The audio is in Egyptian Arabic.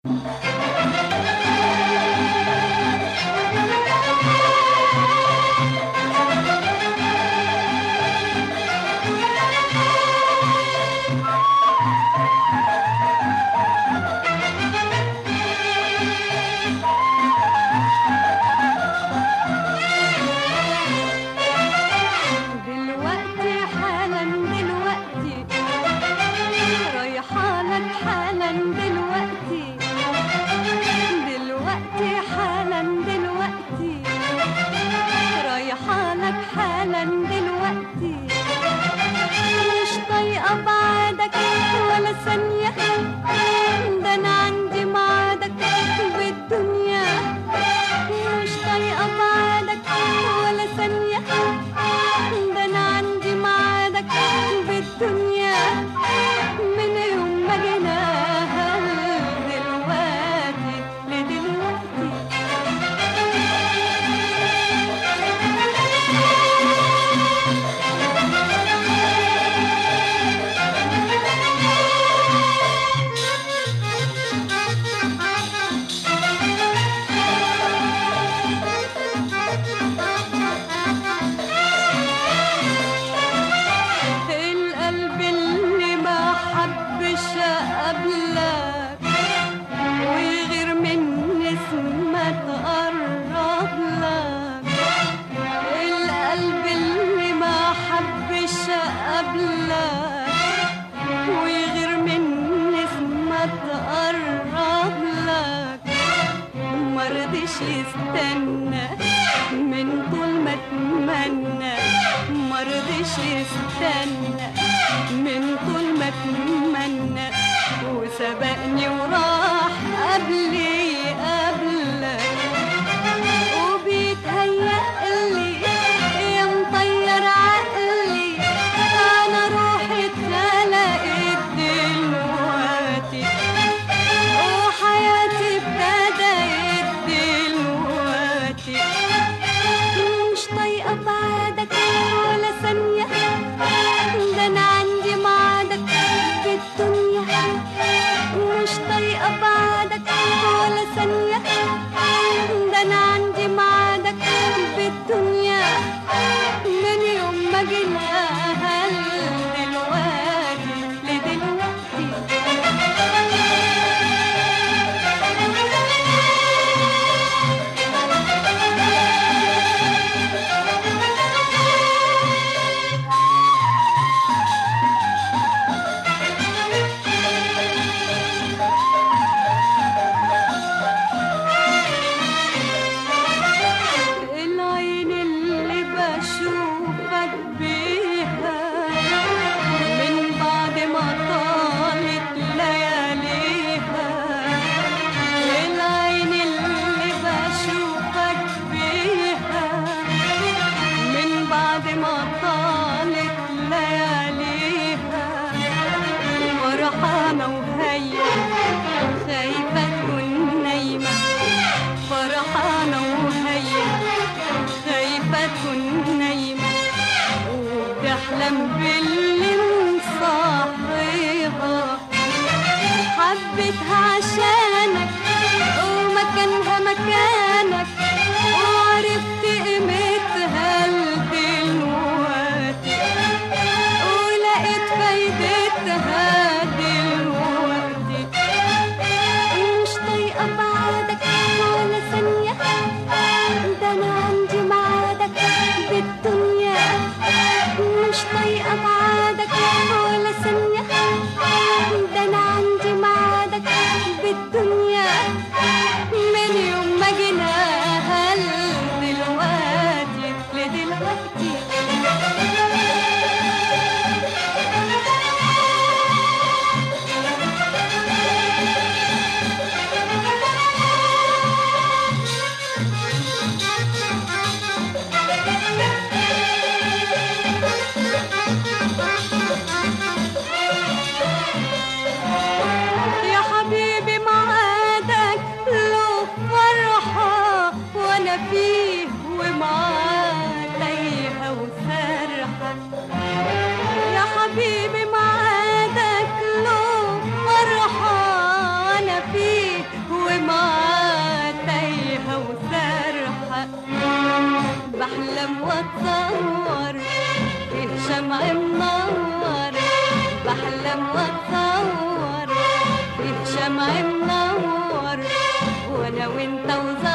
دلوقتي حالا دلوقتي رايحة لك حالا دلوقتي دلوقتي حالا دلوقتي رايحة لك حالا دلوقتي مش طايقة بعدك ولا ثانية ده أنا عندي معادك بالدنيا مش طايقة بعدك ولا ثانية ده أنا عندي معادك بالدنيا من يوم ما جيناها دلوقتي لدلوقتي القلب اللي ما حبش قبلك ويغير من اسمه تقرب لك القلب اللي ما حبش قبلك ويغير من اسمه تقرب لك مرضيش يستنى من طول ما اتمنى مرضيش يستنى من طول ما اتمنى وسبقني وراح قبلي قبلك وبيتهيألي يا مطير عقلي انا روحي اتخلقت دلوقتي وحياتي ابتدت دلوقتي مش طايقة بعدك ولا ثانية ده أنا عندي معادك في الدنيا مش طايقة بحلم واتصور فيه شمع منور بحلم واتصور فيه شمع منور وانا وانت وزهر